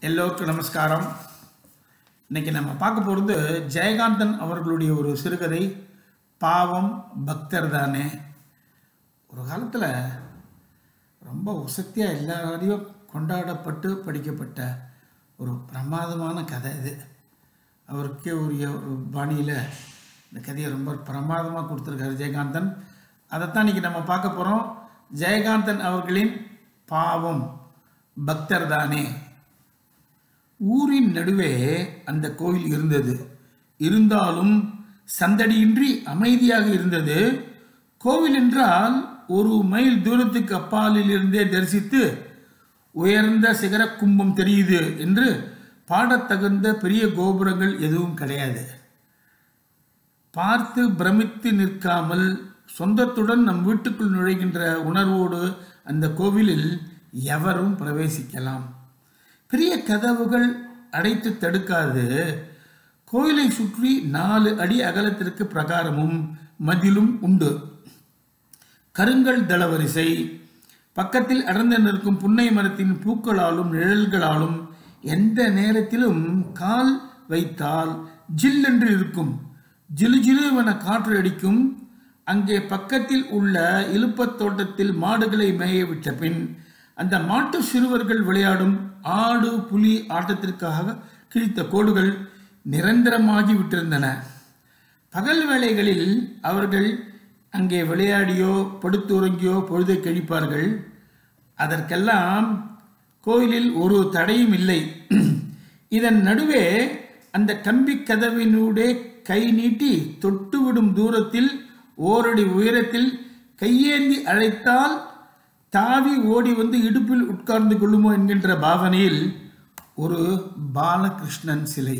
எல்லோருக்கும் நமஸ்காரம் இன்னைக்கு நம்ம பார்க்க போகிறது ஜெயகாந்தன் அவர்களுடைய ஒரு சிறுகதை பாவம் பக்தர் தானே ஒரு காலத்தில் ரொம்ப உசத்தியாக எல்லாரையும் கொண்டாடப்பட்டு படிக்கப்பட்ட ஒரு பிரமாதமான கதை இது அவருக்கே உரிய ஒரு பாணியில் இந்த கதையை ரொம்ப பிரமாதமாக கொடுத்துருக்காரு ஜெயகாந்தன் அதைத்தான் இன்னைக்கு நம்ம பார்க்க போகிறோம் ஜெயகாந்தன் அவர்களின் பாவம் பக்தர் தானே ஊரின் நடுவே அந்த கோயில் இருந்தது இருந்தாலும் சந்தடியின்றி அமைதியாக இருந்தது கோவில் என்றால் ஒரு மைல் தூரத்துக்கு அப்பாலில் இருந்தே தரிசித்து உயர்ந்த சிகர கும்பம் தெரியுது என்று பாடத்தகுந்த பெரிய கோபுரங்கள் எதுவும் கிடையாது பார்த்து பிரமித்து நிற்காமல் சொந்தத்துடன் நம் வீட்டுக்குள் நுழைகின்ற உணர்வோடு அந்த கோவிலில் எவரும் பிரவேசிக்கலாம் பெரிய கதவுகள் அடைத்து தடுக்காது கோயிலை சுற்றி நாலு அடி அகலத்திற்கு பிரகாரமும் மதிலும் உண்டு கருங்கல் தளவரிசை பக்கத்தில் அடர்ந்து நிற்கும் புன்னை மரத்தின் பூக்களாலும் நிழல்களாலும் எந்த நேரத்திலும் கால் வைத்தால் ஜில் என்று இருக்கும் ஜிலு ஜிலுவென காற்று அடிக்கும் அங்கே பக்கத்தில் உள்ள இலுப்பத் தோட்டத்தில் மாடுகளை மேய விட்ட பின் அந்த மாட்டு சிறுவர்கள் விளையாடும் ஆடு புலி ஆட்டத்திற்காக கிழித்த கோடுகள் நிரந்தரமாகி விட்டிருந்தன பகல் வேளைகளில் அவர்கள் அங்கே விளையாடியோ படுத்துறங்கியோ பொழுதை கழிப்பார்கள் அதற்கெல்லாம் கோயிலில் ஒரு தடையும் இல்லை இதன் நடுவே அந்த கம்பி கதவினூடே கை நீட்டி தொட்டுவிடும் தூரத்தில் ஓரடி உயரத்தில் கையேந்தி அழைத்தால் தாவி ஓடி வந்து இடுப்பில் உட்கார்ந்து கொள்ளுமோ என்கின்ற பாவனையில் ஒரு பாலகிருஷ்ணன் சிலை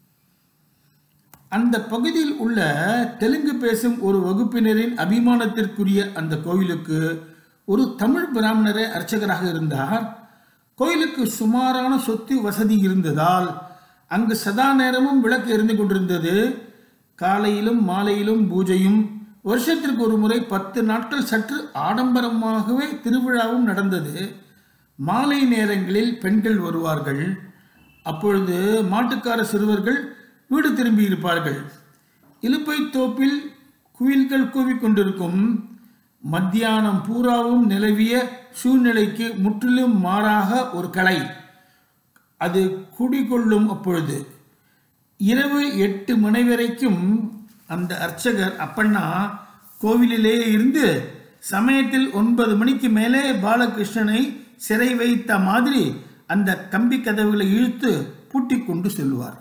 அந்த பகுதியில் உள்ள தெலுங்கு பேசும் ஒரு வகுப்பினரின் அபிமானத்திற்குரிய அந்த கோவிலுக்கு ஒரு தமிழ் பிராமணரே அர்ச்சகராக இருந்தார் கோயிலுக்கு சுமாரான சொத்து வசதி இருந்ததால் அங்கு சதா நேரமும் விளக்கு எரிந்து கொண்டிருந்தது காலையிலும் மாலையிலும் பூஜையும் வருஷத்திற்கு ஒரு முறை பத்து நாட்கள் சற்று ஆடம்பரமாகவே திருவிழாவும் நடந்தது மாலை நேரங்களில் பெண்கள் வருவார்கள் அப்பொழுது மாட்டுக்கார சிறுவர்கள் வீடு திரும்பி இருப்பார்கள் இலுப்பை தோப்பில் குயில்கள் கூவிக்கொண்டிருக்கும் மத்தியானம் பூராவும் நிலவிய சூழ்நிலைக்கு முற்றிலும் மாறாக ஒரு கலை அது குடிகொள்ளும் அப்பொழுது இரவு எட்டு மணி வரைக்கும் அந்த அர்ச்சகர் அப்பண்ணா கோவிலிலே இருந்து சமயத்தில் ஒன்பது மணிக்கு மேலே பாலகிருஷ்ணனை சிறை வைத்த மாதிரி அந்த கம்பி கதவுகளை இழுத்து பூட்டி கொண்டு செல்வார்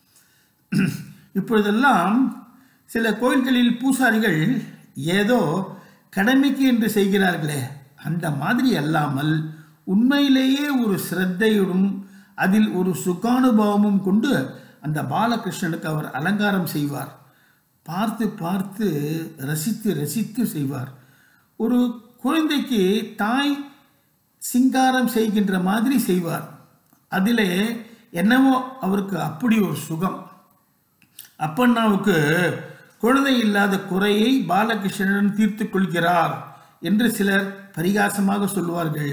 இப்பொழுதெல்லாம் சில கோயில்களில் பூசாரிகள் ஏதோ கடமைக்கு என்று செய்கிறார்களே அந்த மாதிரி அல்லாமல் உண்மையிலேயே ஒரு சிரத்தையுடன் அதில் ஒரு சுகானுபவமும் கொண்டு அந்த பாலகிருஷ்ணனுக்கு அவர் அலங்காரம் செய்வார் பார்த்து பார்த்து ரசித்து ரசித்து செய்வார் ஒரு குழந்தைக்கு தாய் சிங்காரம் செய்கின்ற மாதிரி செய்வார் அதிலே என்னவோ அவருக்கு அப்படி ஒரு சுகம் அப்பண்ணாவுக்கு குழந்தை இல்லாத குறையை பாலகிருஷ்ணன் தீர்த்து கொள்கிறார் என்று சிலர் பரிகாசமாக சொல்லுவார்கள்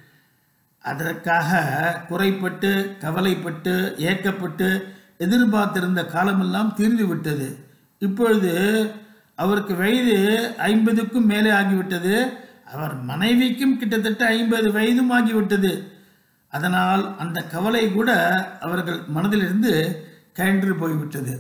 அதற்காக குறைப்பட்டு கவலைப்பட்டு ஏக்கப்பட்டு எதிர்பார்த்திருந்த காலமெல்லாம் தீர்ந்து விட்டது இப்பொழுது அவருக்கு வயது ஐம்பதுக்கும் மேலே ஆகிவிட்டது அவர் மனைவிக்கும் கிட்டத்தட்ட ஐம்பது வயதும் ஆகிவிட்டது அதனால் அந்த கவலை கூட அவர்கள் மனதிலிருந்து கயன்று போய்விட்டது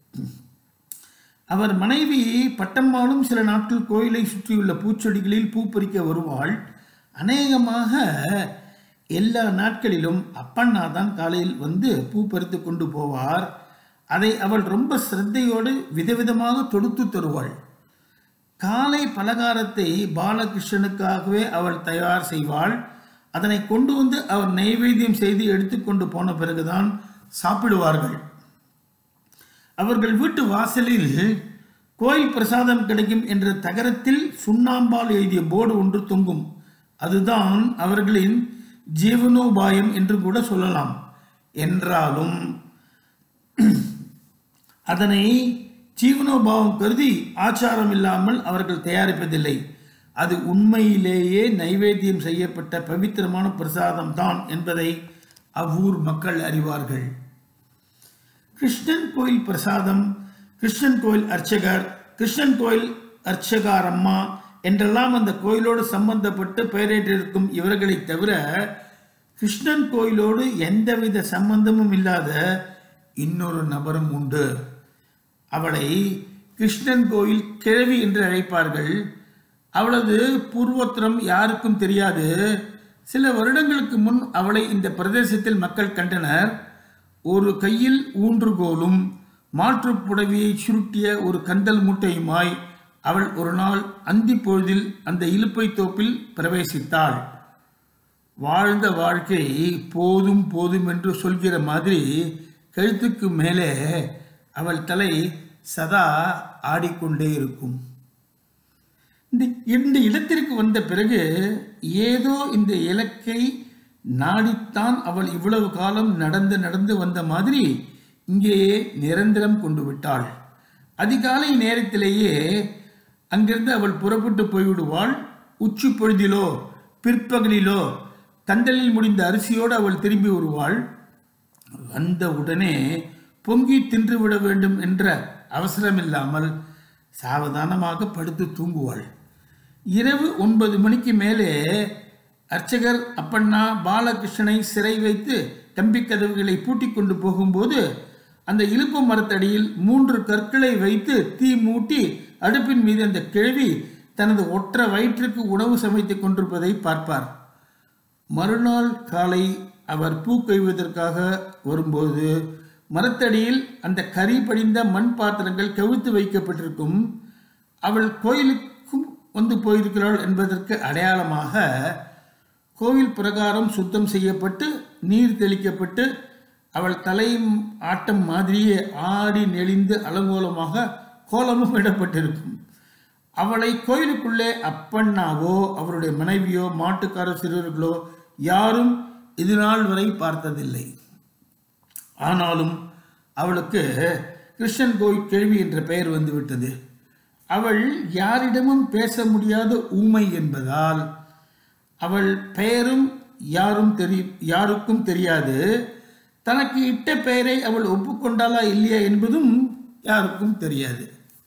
அவர் மனைவி பட்டம்மாளும் சில நாட்கள் கோயிலை சுற்றியுள்ள பூச்செடிகளில் பூ பறிக்க வருவாள் அநேகமாக எல்லா நாட்களிலும் அப்பண்ணா தான் காலையில் வந்து பூ பறித்து கொண்டு போவார் அதை அவள் ரொம்ப சிரத்தையோடு விதவிதமாக தொடுத்து தருவாள் காலை பலகாரத்தை பாலகிருஷ்ணனுக்காகவே அவள் தயார் செய்வாள் அதனை கொண்டு வந்து அவர் நைவேத்தியம் செய்து எடுத்துக்கொண்டு போன பிறகுதான் சாப்பிடுவார்கள் அவர்கள் வீட்டு வாசலில் கோயில் பிரசாதம் கிடைக்கும் என்ற தகரத்தில் சுண்ணாம்பால் எழுதிய போர்டு ஒன்று தொங்கும் அதுதான் அவர்களின் ஜீவனோபாயம் என்று கூட சொல்லலாம் என்றாலும் அதனை ஜீவனோபாவம் கருதி ஆச்சாரம் இல்லாமல் அவர்கள் தயாரிப்பதில்லை அது உண்மையிலேயே நைவேத்தியம் செய்யப்பட்ட பவித்திரமான பிரசாதம் தான் என்பதை அவ்வூர் மக்கள் அறிவார்கள் கிருஷ்ணன் கோயில் பிரசாதம் கிருஷ்ணன் கோயில் அர்ச்சகர் கிருஷ்ணன் கோயில் அர்ச்சகாரம்மா என்றெல்லாம் அந்த கோயிலோடு சம்பந்தப்பட்டு பெயரிட்டிருக்கும் இவர்களை தவிர கிருஷ்ணன் கோயிலோடு எந்தவித சம்பந்தமும் இல்லாத இன்னொரு நபரும் உண்டு அவளை கிருஷ்ணன் கோயில் கிழவி என்று அழைப்பார்கள் அவளது பூர்வோத்திரம் யாருக்கும் தெரியாது சில வருடங்களுக்கு முன் அவளை இந்த பிரதேசத்தில் மக்கள் கண்டனர் ஒரு கையில் ஊன்றுகோலும் மாற்றுப் புடவையை சுருட்டிய ஒரு கந்தல் மூட்டையுமாய் அவள் ஒரு நாள் அந்தி பொழுதில் அந்த இலுப்பை தோப்பில் பிரவேசித்தாள் வாழ்ந்த வாழ்க்கை போதும் போதும் என்று சொல்கிற மாதிரி கழுத்துக்கு மேலே அவள் தலை சதா ஆடிக்கொண்டே இருக்கும் இந்த இந்த இடத்திற்கு வந்த பிறகு ஏதோ இந்த இலக்கை நாடித்தான் அவள் இவ்வளவு காலம் நடந்து நடந்து வந்த மாதிரி இங்கேயே நிரந்தரம் கொண்டு விட்டாள் அதிகாலை நேரத்திலேயே அங்கிருந்து அவள் புறப்பட்டு போய்விடுவாள் உச்சி பொழுதிலோ பிற்பகலிலோ கந்தலில் முடிந்த அரிசியோடு அவள் திரும்பி வருவாள் வந்த உடனே பொங்கி தின்றுவிட வேண்டும் என்ற அவசரமில்லாமல் சாவதானமாக படுத்து தூங்குவாள் இரவு ஒன்பது மணிக்கு மேலே அர்ச்சகர் அப்பண்ணா பாலகிருஷ்ணனை சிறை வைத்து கம்பி கதவுகளை பூட்டிக் கொண்டு போகும்போது அந்த இலுப்பு மரத்தடியில் மூன்று கற்களை வைத்து தீ மூட்டி அடுப்பின் மீது அந்த கிழவி தனது ஒற்ற வயிற்றுக்கு உணவு சமைத்துக் கொண்டிருப்பதை பார்ப்பார் மறுநாள் காலை அவர் பூ கொய்வதற்காக வரும்போது மரத்தடியில் அந்த கரி படிந்த மண் பாத்திரங்கள் கவிழ்த்து வைக்கப்பட்டிருக்கும் அவள் கோயிலுக்கும் வந்து போயிருக்கிறாள் என்பதற்கு அடையாளமாக கோவில் பிரகாரம் சுத்தம் செய்யப்பட்டு நீர் தெளிக்கப்பட்டு அவள் தலை ஆட்டம் மாதிரியே ஆடி நெளிந்து அலங்கோலமாக கோலமும் இடப்பட்டிருக்கும் அவளை கோயிலுக்குள்ளே அப்பண்ணாவோ அவருடைய மனைவியோ மாட்டுக்கார சிறுவர்களோ யாரும் இது நாள் வரை பார்த்ததில்லை ஆனாலும் அவளுக்கு கிருஷ்ணன் கோயில் கேள்வி என்ற பெயர் வந்துவிட்டது அவள் யாரிடமும் பேச முடியாத ஊமை என்பதால் அவள் பெயரும் யாரும் தெரி யாருக்கும் தெரியாது தனக்கு இட்ட பெயரை அவள் ஒப்புக்கொண்டாளா இல்லையா என்பதும் யாருக்கும் தெரியாது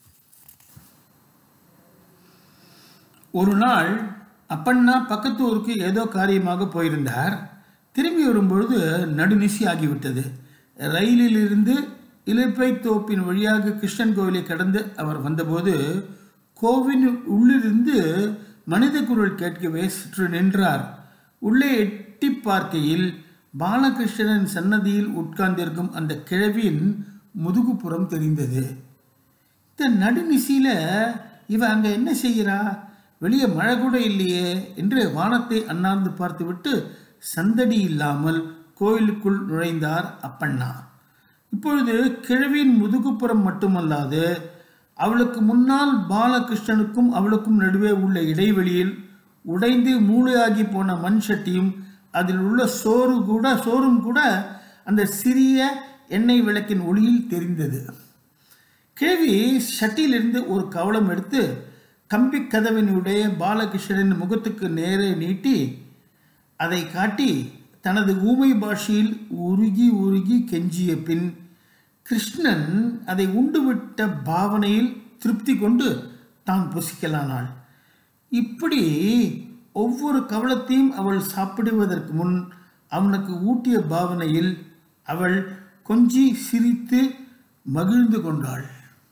ஒரு நாள் அப்பண்ணா பக்கத்து ஊருக்கு ஏதோ காரியமாக போயிருந்தார் திரும்பி வரும்பொழுது நடுநிசி ஆகிவிட்டது ரயிலிலிருந்து இலுப்பை தோப்பின் வழியாக கிருஷ்ணன் கோவிலை கடந்து அவர் வந்தபோது கோவின் உள்ளிருந்து மனித குரல் கேட்கவே சற்று நின்றார் உள்ளே எட்டி பார்க்கையில் பாலகிருஷ்ணன் சன்னதியில் உட்கார்ந்திருக்கும் அந்த கிழவியின் முதுகுப்புறம் தெரிந்தது இந்த நடுநிசியில இவ அங்க என்ன செய்கிறா வெளியே மழை கூட இல்லையே என்று வானத்தை அண்ணாந்து பார்த்துவிட்டு சந்தடி இல்லாமல் கோயிலுக்குள் நுழைந்தார் அப்பண்ணா இப்பொழுது கிழவியின் முதுகுப்புறம் மட்டுமல்லாது அவளுக்கு முன்னால் பாலகிருஷ்ணனுக்கும் அவளுக்கும் நடுவே உள்ள இடைவெளியில் உடைந்து மூளையாகி போன மண் சட்டியும் அதில் உள்ள சோறு கூட சோறும் கூட அந்த சிறிய எண்ணெய் விளக்கின் ஒளியில் தெரிந்தது கேள்வி ஷட்டியிலிருந்து ஒரு கவளம் எடுத்து கம்பி கதவினுடைய பாலகிருஷ்ணனின் முகத்துக்கு நேரே நீட்டி அதை காட்டி தனது ஊமை பாஷையில் உருகி உருகி கெஞ்சிய பின் கிருஷ்ணன் அதை உண்டுவிட்ட பாவனையில் திருப்தி கொண்டு தான் புசிக்கலானாள் இப்படி ஒவ்வொரு கவளத்தையும் அவள் சாப்பிடுவதற்கு முன் அவனுக்கு ஊட்டிய பாவனையில் அவள் கொஞ்சி சிரித்து மகிழ்ந்து கொண்டாள்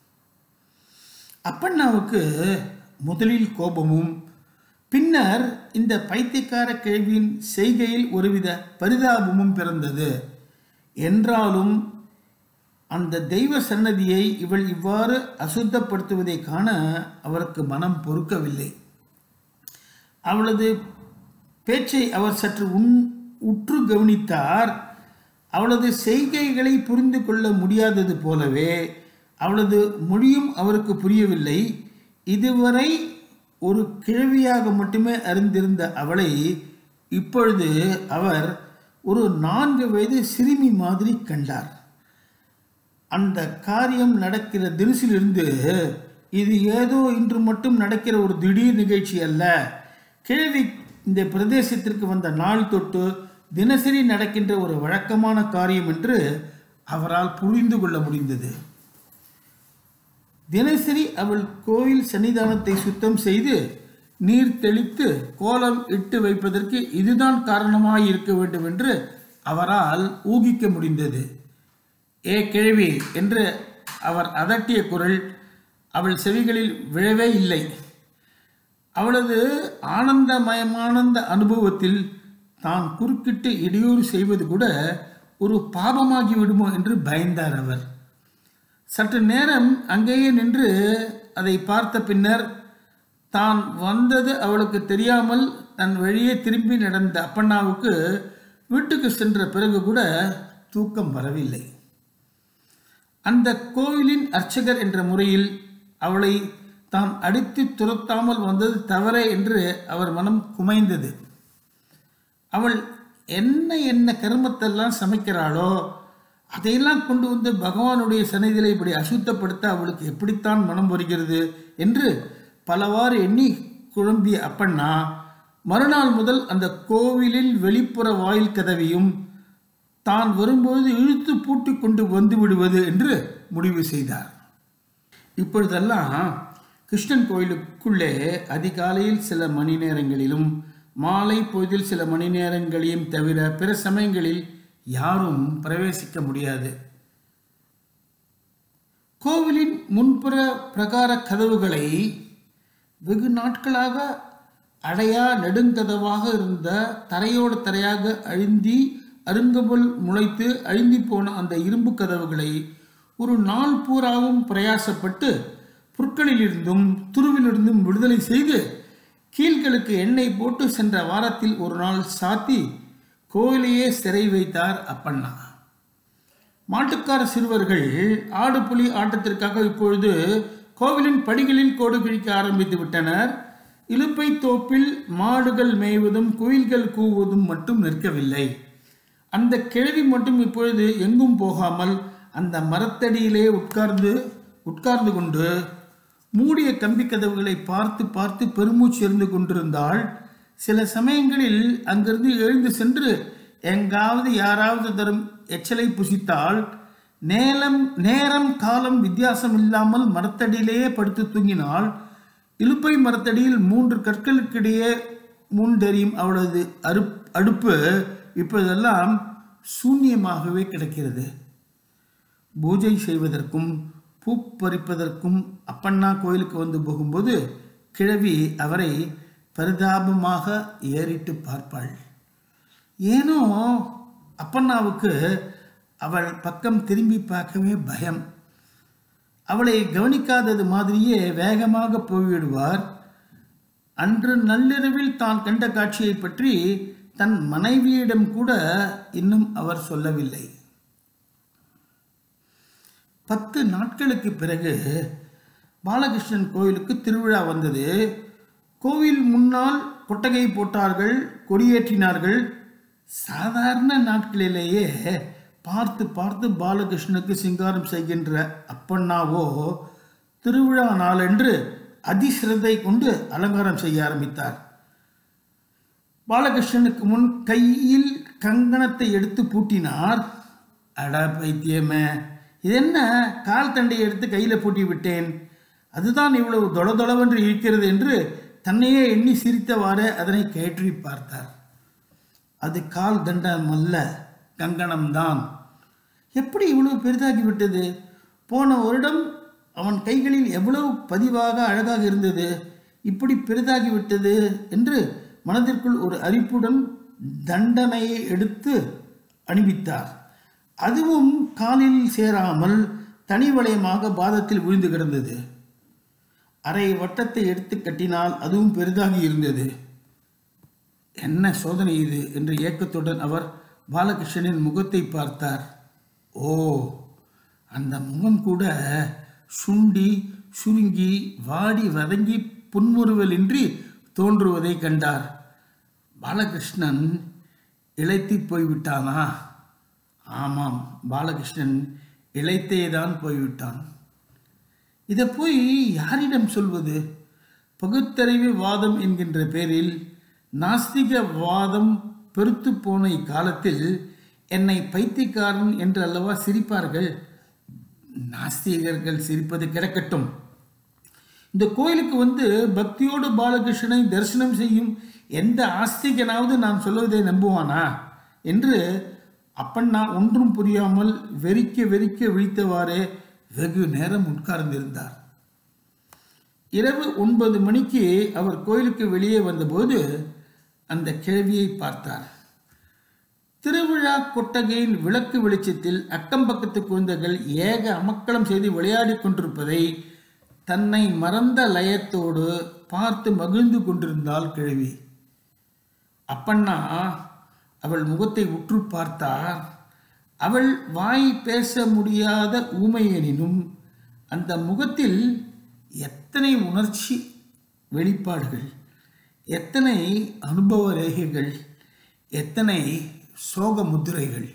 அப்பண்ணாவுக்கு முதலில் கோபமும் பின்னர் இந்த பைத்தியக்கார கேள்வியின் செய்கையில் ஒருவித பரிதாபமும் பிறந்தது என்றாலும் அந்த தெய்வ சன்னதியை இவள் இவ்வாறு அசுத்தப்படுத்துவதை காண அவருக்கு மனம் பொறுக்கவில்லை அவளது பேச்சை அவர் சற்று உன் உற்று கவனித்தார் அவளது செய்கைகளை புரிந்து கொள்ள முடியாதது போலவே அவளது மொழியும் அவருக்கு புரியவில்லை இதுவரை ஒரு கிழவியாக மட்டுமே அறிந்திருந்த அவளை இப்பொழுது அவர் ஒரு நான்கு வயது சிறுமி மாதிரி கண்டார் அந்த காரியம் நடக்கிற தினசிலிருந்து இது ஏதோ இன்று மட்டும் நடக்கிற ஒரு திடீர் நிகழ்ச்சி அல்ல கிழவி இந்த பிரதேசத்திற்கு வந்த நாள் தொட்டு தினசரி நடக்கின்ற ஒரு வழக்கமான காரியம் என்று அவரால் புரிந்து கொள்ள முடிந்தது தினசரி அவள் கோயில் சன்னிதானத்தை சுத்தம் செய்து நீர் தெளித்து கோலம் இட்டு வைப்பதற்கு இதுதான் காரணமாய் இருக்க வேண்டும் என்று அவரால் ஊகிக்க முடிந்தது ஏ கிழவி என்று அவர் அதட்டிய குரல் அவள் செவிகளில் விழவே இல்லை அவளது ஆனந்தமயமானந்த அனுபவத்தில் தான் குறுக்கிட்டு இடையூறு செய்வது கூட ஒரு பாபமாகி விடுமோ என்று பயந்தார் அவர் சற்று நேரம் அங்கேயே நின்று அதை பார்த்த பின்னர் தான் வந்தது அவளுக்கு தெரியாமல் தன் வழியே திரும்பி நடந்த அப்பண்ணாவுக்கு வீட்டுக்கு சென்ற பிறகு கூட தூக்கம் வரவில்லை அந்த கோவிலின் அர்ச்சகர் என்ற முறையில் அவளை தான் அடித்து துரத்தாமல் வந்தது தவறே என்று அவர் மனம் குமைந்தது அவள் என்ன என்ன கருமத்தெல்லாம் சமைக்கிறாளோ அதையெல்லாம் கொண்டு வந்து பகவானுடைய சன்னிதியில் இப்படி அசுத்தப்படுத்த அவளுக்கு எப்படித்தான் மனம் வருகிறது என்று பலவாறு எண்ணி குழம்பிய அப்பண்ணா மறுநாள் முதல் அந்த கோவிலில் வெளிப்புற வாயில் கதவையும் தான் வரும்போது இழுத்து பூட்டி கொண்டு வந்து விடுவது என்று முடிவு செய்தார் இப்பொழுதெல்லாம் கிருஷ்ணன் கோயிலுக்குள்ளே அதிகாலையில் சில மணி நேரங்களிலும் மாலை பொழுதில் சில மணி நேரங்களையும் தவிர பிற சமயங்களில் யாரும் பிரவேசிக்க முடியாது கோவிலின் முன்புற பிரகார கதவுகளை வெகு நாட்களாக அடையா நெடுங்கதவாக இருந்த தரையோடு தரையாக அழுந்தி அருங்கபுல் முளைத்து அழுந்தி போன அந்த இரும்பு கதவுகளை ஒரு நாள் பூராவும் பிரயாசப்பட்டு புற்களிலிருந்தும் துருவிலிருந்தும் விடுதலை செய்து கீழ்களுக்கு எண்ணெய் போட்டு சென்ற வாரத்தில் ஒரு நாள் சாத்தி கோயிலையே சிறை வைத்தார் அப்பண்ணா மாட்டுக்கார சிறுவர்கள் ஆடு புலி ஆட்டத்திற்காக இப்பொழுது கோவிலின் படிகளில் கோடு கிழிக்க ஆரம்பித்து விட்டனர் இலுப்பை தோப்பில் மாடுகள் மேய்வதும் குயில்கள் கூவுவதும் மட்டும் நிற்கவில்லை அந்த கிழவி மட்டும் இப்பொழுது எங்கும் போகாமல் அந்த மரத்தடியிலே உட்கார்ந்து உட்கார்ந்து கொண்டு மூடிய கம்பி கதவுகளை பார்த்து பார்த்து பெருமூச்சு இருந்து கொண்டிருந்தாள் சில சமயங்களில் அங்கிருந்து எழுந்து சென்று எங்காவது யாராவது தரும் எச்சலை புசித்தால் நேரம் நேரம் காலம் வித்தியாசம் இல்லாமல் மரத்தடியிலேயே படுத்து தூங்கினாள் இலுப்பை மரத்தடியில் மூன்று கற்களுக்கிடையே மூண்டெறியும் அவளது அரு அடுப்பு இப்போதெல்லாம் சூன்யமாகவே கிடக்கிறது பூஜை செய்வதற்கும் பூ பறிப்பதற்கும் அப்பண்ணா கோயிலுக்கு வந்து போகும்போது கிழவி அவரை பரிதாபமாக ஏறிட்டு பார்ப்பாள் ஏனோ அப்பண்ணாவுக்கு அவள் பக்கம் திரும்பி பார்க்கவே பயம் அவளை கவனிக்காதது மாதிரியே வேகமாக போய்விடுவார் அன்று நள்ளிரவில் தான் கண்ட காட்சியை பற்றி தன் மனைவியிடம் கூட இன்னும் அவர் சொல்லவில்லை பத்து நாட்களுக்கு பிறகு பாலகிருஷ்ணன் கோயிலுக்கு திருவிழா வந்தது கோவில் முன்னால் கொட்டகை போட்டார்கள் கொடியேற்றினார்கள் சாதாரண நாட்களிலேயே பார்த்து பார்த்து பாலகிருஷ்ணனுக்கு சிங்காரம் செய்கின்ற அப்பண்ணாவோ திருவிழா நாளன்று அதிசிரத்தை கொண்டு அலங்காரம் செய்ய ஆரம்பித்தார் பாலகிருஷ்ணனுக்கு முன் கையில் கங்கணத்தை எடுத்து பூட்டினார் அட பைத்தியமே இது என்ன கால் தண்டை எடுத்து கையில் பூட்டி விட்டேன் அதுதான் இவ்வளவு தொளதொளவென்று இருக்கிறது என்று தன்னையே எண்ணி சிரித்தவாறு அதனை கயற்றி பார்த்தார் அது கால் தண்டம் அல்ல கங்கணம்தான் எப்படி இவ்வளவு பெரிதாகி விட்டது போன வருடம் அவன் கைகளில் எவ்வளவு பதிவாக அழகாக இருந்தது இப்படி பெரிதாகி விட்டது என்று மனதிற்குள் ஒரு அரிப்புடன் தண்டனையை எடுத்து அணிவித்தார் அதுவும் காலில் சேராமல் தனி வளையமாக பாதத்தில் விழுந்து கிடந்தது அரை வட்டத்தை எடுத்து கட்டினால் அதுவும் பெரிதாகி இருந்தது என்ன சோதனை இது என்று ஏக்கத்துடன் அவர் பாலகிருஷ்ணனின் முகத்தை பார்த்தார் ஓ அந்த முகம் கூட சுண்டி சுருங்கி வாடி வதங்கி புன்முறுவலின்றி தோன்றுவதை கண்டார் பாலகிருஷ்ணன் இழைத்து போய்விட்டானா ஆமாம் பாலகிருஷ்ணன் இழைத்தேதான் போய்விட்டான் இதை போய் யாரிடம் சொல்வது பகுத்தறிவு வாதம் என்கின்ற பேரில் நாஸ்திக வாதம் பெருத்து போன இக்காலத்தில் என்னை பைத்தியக்காரன் என்று அல்லவா சிரிப்பார்கள் நாஸ்திகர்கள் சிரிப்பது கிடக்கட்டும் இந்த கோயிலுக்கு வந்து பக்தியோடு பாலகிருஷ்ணனை தரிசனம் செய்யும் எந்த ஆஸ்திகனாவது நான் சொல்வதை நம்புவானா என்று அப்பண்ணா ஒன்றும் புரியாமல் வெறிக்க வெறிக்க விழித்தவாறே வெகு நேரம் உட்கார்ந்திருந்தார் இரவு ஒன்பது மணிக்கு அவர் கோயிலுக்கு வெளியே வந்தபோது அந்த கிழவியை பார்த்தார் திருவிழா கொட்டகையின் விளக்கு வெளிச்சத்தில் அக்கம் பக்கத்து குழந்தைகள் ஏக அமக்களம் செய்து விளையாடிக் கொண்டிருப்பதை தன்னை மறந்த லயத்தோடு பார்த்து மகிழ்ந்து கொண்டிருந்தாள் கிழவி அப்பண்ணா அவள் முகத்தை உற்று பார்த்தார் அவள் வாய் பேச முடியாத ஊமையெனினும் அந்த முகத்தில் எத்தனை உணர்ச்சி வெளிப்பாடுகள் எத்தனை அனுபவ ரேகைகள் எத்தனை சோக முத்திரைகள்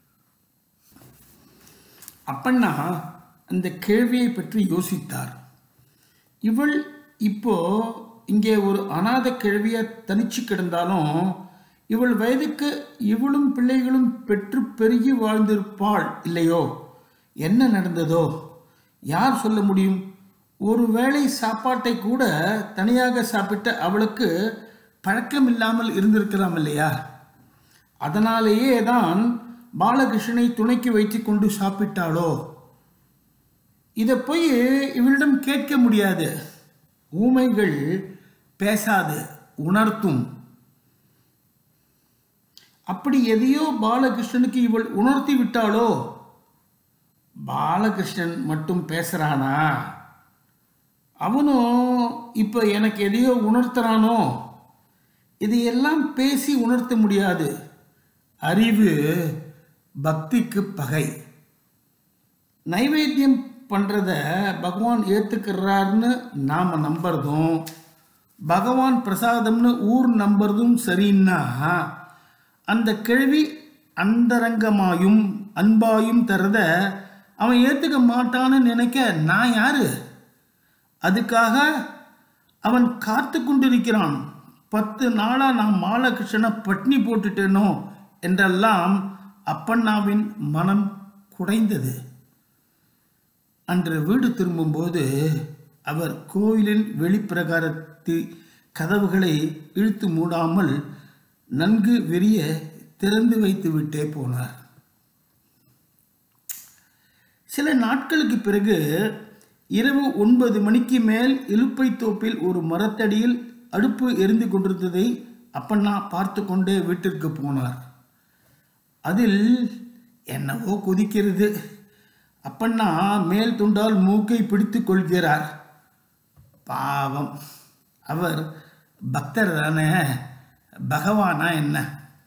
அப்பண்ணா அந்த கேள்வியை பற்றி யோசித்தார் இவள் இப்போ இங்கே ஒரு அநாத கிழவிய தனிச்சு கிடந்தாலும் இவள் வயதுக்கு இவளும் பிள்ளைகளும் பெற்று பெருகி வாழ்ந்திருப்பாள் இல்லையோ என்ன நடந்ததோ யார் சொல்ல முடியும் ஒருவேளை சாப்பாட்டை கூட தனியாக சாப்பிட்ட அவளுக்கு பழக்கம் இல்லாமல் இருந்திருக்கலாம் இல்லையா அதனாலேயே தான் பாலகிருஷ்ணனை துணைக்கு வைத்து கொண்டு சாப்பிட்டாளோ இதை போய் இவளிடம் கேட்க முடியாது ஊமைகள் பேசாது உணர்த்தும் அப்படி எதையோ பாலகிருஷ்ணனுக்கு இவள் உணர்த்தி விட்டாளோ பாலகிருஷ்ணன் மட்டும் பேசுறானா அவனும் இப்போ எனக்கு எதையோ உணர்த்துறானோ இதையெல்லாம் பேசி உணர்த்த முடியாது அறிவு பக்திக்கு பகை நைவேத்தியம் பண்ணுறத பகவான் ஏற்றுக்கிறாருன்னு நாம் நம்புறதும் பகவான் பிரசாதம்னு ஊர் நம்புறதும் சரின்னா அந்த கேள்வி அந்தரங்கமாயும் அன்பாயும் தரத அவன் ஏற்றுக்க மாட்டான்னு நினைக்க நான் யாரு அதுக்காக அவன் காத்து கொண்டிருக்கிறான் பத்து நாளா நான் மாலகிருஷ்ணனை பட்னி போட்டுட்டேனோ என்றெல்லாம் அப்பண்ணாவின் மனம் குடைந்தது அன்று வீடு திரும்பும்போது அவர் கோயிலின் வெளிப்பிரகாரத்து கதவுகளை இழுத்து மூடாமல் நன்கு விரிய திறந்து வைத்து விட்டே போனார் சில நாட்களுக்கு பிறகு இரவு ஒன்பது மணிக்கு மேல் இலுப்பை தோப்பில் ஒரு மரத்தடியில் அடுப்பு எரிந்து கொண்டிருந்ததை அப்பண்ணா பார்த்து கொண்டே வீட்டிற்கு போனார் அதில் என்னவோ கொதிக்கிறது அப்பண்ணா மேல் துண்டால் மூக்கை பிடித்து கொள்கிறார் பாவம் அவர் பக்தர் தானே பகவானா என்ன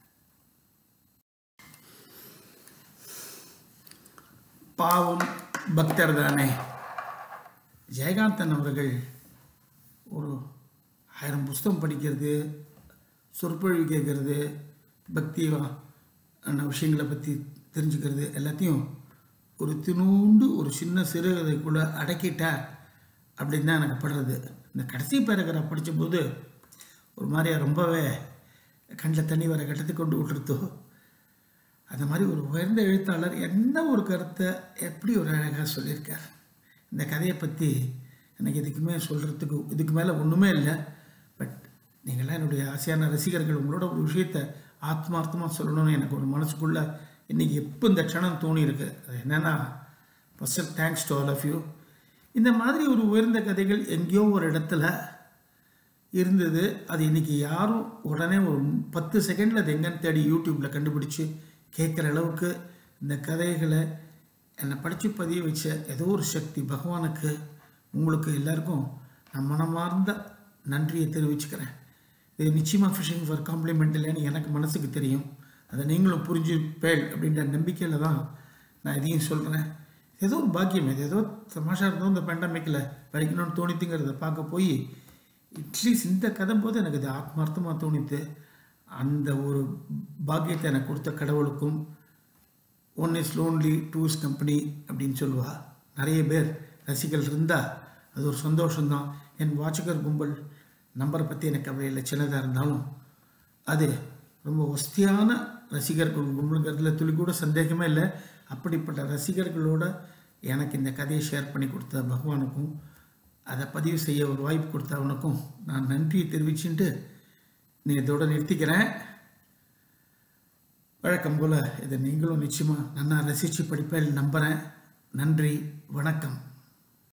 பாவம் பக்தர் தானே ஜெயகாந்தன் அவர்கள் ஒரு ஆயிரம் புஸ்தகம் படிக்கிறது சொற்பொழிவு கேட்கறது பக்தி ஆன விஷயங்களை பற்றி தெரிஞ்சுக்கிறது எல்லாத்தையும் ஒரு தினூண்டு ஒரு சின்ன சிறுகதைக்குள்ளே அடக்கிட்டார் அப்படின்னு தான் எனக்கு படுறது இந்த கடைசி பேரகிராஃப் படித்தபோது ஒரு மாதிரியா ரொம்பவே கண்ணில் தண்ணி வர கட்டத்துக்கு கொண்டு விட்டுருத்தோ அந்த மாதிரி ஒரு உயர்ந்த எழுத்தாளர் என்ன ஒரு கருத்தை எப்படி ஒரு அழகாக சொல்லியிருக்கார் இந்த கதையை பற்றி எனக்கு இதுக்குமே சொல்கிறதுக்கு இதுக்கு மேலே ஒன்றுமே இல்லை பட் நீங்களாம் என்னுடைய ஆசையான ரசிகர்கள் உங்களோட ஒரு விஷயத்தை ஆத்மார்த்தமாக சொல்லணும்னு எனக்கு ஒரு மனசுக்குள்ளே இன்றைக்கி எப்போ இந்த க்ஷணம் தோணி இருக்கு அது என்னென்னா first thanks to all of you இந்த மாதிரி ஒரு உயர்ந்த கதைகள் எங்கேயோ ஒரு இடத்துல இருந்தது அது இன்றைக்கி யாரும் உடனே ஒரு பத்து செகண்டில் அது எங்கன்னு தேடி யூடியூப்பில் கண்டுபிடிச்சி கேட்குற அளவுக்கு இந்த கதைகளை என்னை படித்து பதிய வச்ச ஏதோ ஒரு சக்தி பகவானுக்கு உங்களுக்கு எல்லாருக்கும் நான் மனமார்ந்த நன்றியை தெரிவிச்சுக்கிறேன் இது நிச்சயமாக ஃபிஷிங் ஃபார் காம்ப்ளிமெண்ட் இல்லைன்னு எனக்கு மனசுக்கு தெரியும் அதை நீங்களும் புரிஞ்சுப்பேள் அப்படின்ற நம்பிக்கையில் தான் நான் இதையும் சொல்கிறேன் ஏதோ ஒரு பாக்கியம் இது ஏதோ தமாஷா இருந்தோம் இந்த பேண்டமிக்கில் படிக்கணும்னு தோணித்துங்கிறத பார்க்க போய் அட்லீஸ்ட் இந்த கதை போது எனக்கு இது ஆத்மார்த்தமாக தோணித்து அந்த ஒரு பாக்கியத்தை எனக்கு கொடுத்த கடவுளுக்கும் one is lonely two is company அப்படின்னு சொல்லுவா நிறைய பேர் ரசிகர்கள் இருந்தால் அது ஒரு சந்தோஷம்தான் என் வாட்சகர் கும்பல் நம்பரை பற்றி எனக்கு கவலை இல்லை சின்னதாக இருந்தாலும் அது ரொம்ப ஒஸ்தியான ரசிகர்கள் உங்களுங்கிறதுல துளி கூட சந்தேகமே இல்லை அப்படிப்பட்ட ரசிகர்களோட எனக்கு இந்த கதையை ஷேர் பண்ணி கொடுத்த பகவானுக்கும் அதை பதிவு செய்ய ஒரு வாய்ப்பு கொடுத்தவனுக்கும் நான் நன்றியை தெரிவிச்சுட்டு நீ இதோட நிறுத்திக்கிறேன் வழக்கம் போல் இதை நீங்களும் நிச்சயமாக நல்லா ரசித்து படிப்பேன் நம்புகிறேன் நன்றி வணக்கம்